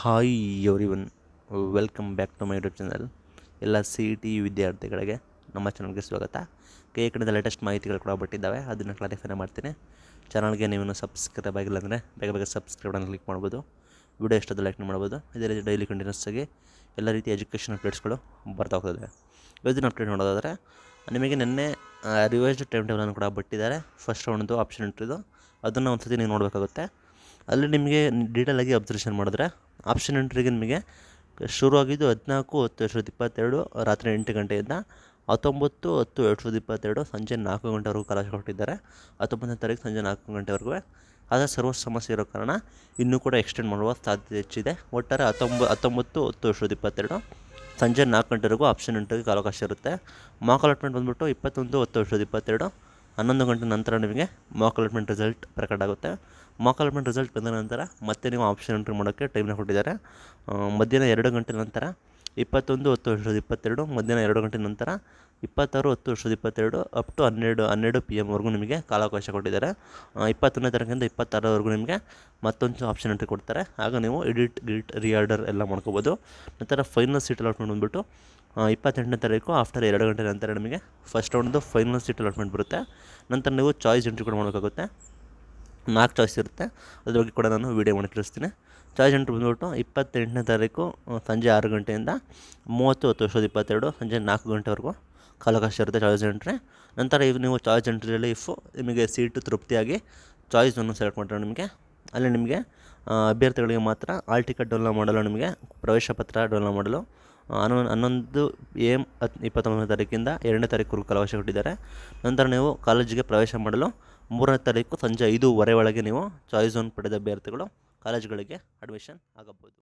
hi everyone welcome back to my YouTube channel ಎಲ್ಲ C E T ವಿದ್ಯಾರ್ಥಿಗಳಿಗೆ ನಮ್ಮ ಚಾನಲ್ಗೆ ಸ್ವಾಗತ ಕೆ ಕಡೆಯಿಂದ ಲೇಟೆಸ್ಟ್ ಮಾಹಿತಿಗಳು ಕೂಡ ಬಿಟ್ಟಿದ್ದಾವೆ ಅದನ್ನು ಕ್ಲಾರಿಫೈ ಮಾಡ್ತೀನಿ ಚಾನಲ್ಗೆ ನೀವು ಸಬ್ಸ್ಕ್ರೈಬ್ ಆಗಿಲ್ಲ ಅಂದರೆ ಬೇಗ ಬೇಗ ಸಬ್ಸ್ಕ್ರೈಬನ್ನು ಕ್ಲಿಕ್ ಮಾಡ್ಬೋದು ವಿಡಿಯೋ ಇಷ್ಟದ ಲೈಕ್ ಮಾಡ್ಬೋದು ಇದೇ ರೀತಿ ಡೈಲಿ ಕಂಟಿನ್ಯೂಸ್ ಆಗಿ ಎಲ್ಲ ರೀತಿ ಎಜುಕೇಷನ್ ಅಪ್ಡೇಟ್ಸ್ಗಳು ಬರ್ತಾ ಹೋಗ್ತದೆ ಇವತ್ತಿನ ಅಪ್ಡೇಟ್ ನೋಡೋದಾದರೆ ನಿಮಗೆ ನಿನ್ನೆ ರಿವೈಸ್ಡ್ ಟೈಮ್ ಟೇಬಲನ್ನು ಕೂಡ ಬಿಟ್ಟಿದ್ದಾರೆ ಫಸ್ಟ್ ರೌಂಡ್ದು ಆಪ್ಷನ್ ಎಂಟ್ರಿದು ಅದನ್ನು ಒಂದು ಸತಿ ನೀವು ನೋಡಬೇಕಾಗುತ್ತೆ ಅಲ್ಲಿ ನಿಮಗೆ ಡೀಟೇಲಾಗಿ ಅಬ್ಸರ್ವೇಷನ್ ಮಾಡಿದ್ರೆ ಆಪ್ಷನ್ ಎಂಟ್ರಿಗೆ ನಿಮಗೆ ಶುರುವಾಗಿದ್ದು ಹದಿನಾಲ್ಕು ಹತ್ತು ಎರಡು ಸಾವಿರದ ಇಪ್ಪತ್ತೆರಡು ರಾತ್ರಿ ಎಂಟು ಗಂಟೆಯಿಂದ ಹತ್ತೊಂಬತ್ತು ಹತ್ತು ಎರಡು ಸಾವಿರದ ಇಪ್ಪತ್ತೆರಡು ಸಂಜೆ ನಾಲ್ಕು ಗಂಟೆವರೆಗೂ ಕಾಲ ಕೊಟ್ಟಿದ್ದಾರೆ ಹತ್ತೊಂಬತ್ತನೇ ತಾರೀಕು ಸಂಜೆ ನಾಲ್ಕು ಗಂಟೆವರೆಗೂ ಆದರೆ ಸರ್ವರ್ ಸಮಸ್ಯೆ ಇರೋ ಕಾರಣ ಇನ್ನೂ ಕೂಡ ಎಕ್ಸ್ಟೆಂಡ್ ಮಾಡುವ ಸಾಧ್ಯತೆ ಹೆಚ್ಚಿದೆ ಒಟ್ಟಾರೆ ಹತ್ತೊಂಬ ಹತ್ತೊಂಬತ್ತು ಹತ್ತು ಎರಡು ಸಾವಿರದ ಇಪ್ಪತ್ತೆರಡು ಸಂಜೆ ನಾಲ್ಕು ಗಂಟೆವರೆಗೂ ಆಪ್ಷನ್ ಎಂಟ್ರಿಗೆ ಕಾಲಾವಕಾಶ ಇರುತ್ತೆ ಮಾಕ್ ಅಲಾಟ್ಮೆಂಟ್ ಬಂದುಬಿಟ್ಟು ಇಪ್ಪತ್ತೊಂದು ಹತ್ತು ಎರಡು ಸಾವಿರದ ಇಪ್ಪತ್ತೆರಡು ಹನ್ನೊಂದು ಗಂಟೆ ನಂತರ ನಿಮಗೆ ಮಾಕ್ ಅಲಾಟ್ಮೆಂಟ್ ರಿಸಲ್ಟ್ ಪ್ರಕಟ ಆಗುತ್ತೆ ಮಾಕ್ ಅಲಾಟ್ಮೆಂಟ್ ರಿಸಲ್ಟ್ ಬಂದ ನಂತರ ಮತ್ತೆ ನೀವು ಆಪ್ಷನ್ ಎಂಟ್ರಿ ಮಾಡೋಕ್ಕೆ ಟೈಮ್ನ ಕೊಟ್ಟಿದ್ದಾರೆ ಆ, ಮಧ್ಯಾಹ್ನ ಎರಡು ಗಂಟೆ ನಂತರ ಇಪ್ಪತ್ತೊಂದು ಹತ್ತು ಎರಡು ಸಾವಿರದ ಇಪ್ಪತ್ತೆರಡು ಮಧ್ಯಾಹ್ನ ಎರಡು ಗಂಟೆ ನಂತರ ಇಪ್ಪತ್ತಾರು ಹತ್ತು ಎರಡು ಸಾವಿರದ ಇಪ್ಪತ್ತೆರಡು ಅಪ್ ಟು ಹನ್ನೆರಡು ಹನ್ನೆರಡು ಪಿ ಎಮ್ವರೆಗೂ ನಿಮಗೆ ಕಾಲಾವಕಾಶ ಕೊಟ್ಟಿದ್ದಾರೆ ಆ, ಇಪ್ಪತ್ತೊಂದನೇ ತಾರೀಕಿಂದ ಇಪ್ಪತ್ತಾರವರೆಗೂ ನಿಮಗೆ ಮತ್ತೊಂದು ಆಪ್ಷನ್ ಎಂಟ್ರಿ ಕೊಡ್ತಾರೆ ಆಗ ನೀವು ಎಡಿಟ್ ಗಿಟ್ ರಿಆರ್ಡರ್ ಎಲ್ಲ ಮಾಡ್ಕೋಬೋದು ನಂತರ ಫೈನಲ್ ಸೀಟ್ ಅಲಾಟ್ಮೆಂಟ್ ಬಂದುಬಿಟ್ಟು ಇಪ್ಪತ್ತೆಂಟನೇ ತಾರೀಕು ಆಫ್ಟರ್ ಎರಡು ಗಂಟೆ ನಂತರ ನಿಮಗೆ ಫಸ್ಟ್ ರೌಂಡ್ದು ಫೈನಲ್ ಸೀಟ್ ಅಲಾಟ್ಮೆಂಟ್ ಬರುತ್ತೆ ನಂತರ ನೀವು ಚಾಯ್ಸ್ ಎಂಟ್ರಿ ಕೂಡ ಮಾಡಬೇಕಾಗುತ್ತೆ ನಾಲ್ಕು ಚಾಯ್ಸ್ ಇರುತ್ತೆ ಅದ್ರ ಬಗ್ಗೆ ಕೂಡ ನಾನು ವೀಡಿಯೋ ಮಾಡಿ ತಿಳಿಸ್ತೀನಿ ಚಾಯ್ಸ್ ಎಂಟ್ರಿ ಬಂದ್ಬಿಟ್ಟು ಇಪ್ಪತ್ತೆಂಟನೇ ತಾರೀಕು ಆ, ಸಂಜೆ ಆರು ಗಂಟೆಯಿಂದ ಮೂವತ್ತು ಹತ್ತು ವರ್ಷದ ಇಪ್ಪತ್ತೆರಡು ಸಂಜೆ ನಾಲ್ಕು ಗಂಟೆವರೆಗೂ ಕಾಲಾವಕಾಶ ಇರುತ್ತೆ ಚಾಯ್ಸ್ ಎಂಟ್ರಿ ನಂತರ ಈಗ ನೀವು ಚಾಯ್ಸ್ ಎಂಟ್ರಿಯಲ್ಲಿ ಇಫು ನಿಮಗೆ ಸೀಟು ತೃಪ್ತಿಯಾಗಿ ಚಾಯ್ಸನ್ನು ಸೆಲೆಕ್ಟ್ ಮಾಡಿದ್ರೆ ನಿಮಗೆ ಅಲ್ಲಿ ನಿಮಗೆ ಆ, ಅಭ್ಯರ್ಥಿಗಳಿಗೆ ಮಾತ್ರ ಆಲ್ ಟಿಕೆಟ್ ಡೌನ್ಲೋಡ್ ಮಾಡಲು ನಿಮಗೆ ಪ್ರವೇಶ ಪತ್ರ ಡೌನ್ಲೋಡ್ ಮಾಡಲು ಹನ್ನೊಂದು ಹನ್ನೊಂದು ಎಮ್ ಹತ್ತು ಇಪ್ಪತ್ತೊಂಬತ್ತನೇ ತಾರೀಕಿಂದ ಎರಡನೇ ತಾರೀಕು ಕಾಲಾವಕಾಶ ಕೊಟ್ಟಿದ್ದಾರೆ ನಂತರ ನೀವು ಕಾಲೇಜಿಗೆ ಪ್ರವೇಶ ಮಾಡಲು ಮೂರನೇ ತಾರೀಕು ಸಂಜೆ ಐದೂವರೆ ಒಳಗೆ ನೀವು ಚಾಯ್ಸ್ ಒನ್ ಪಡೆದ ಅಭ್ಯರ್ಥಿಗಳು ಕಾಲೇಜುಗಳಿಗೆ ಅಡ್ಮಿಷನ್ ಆಗಬಹುದು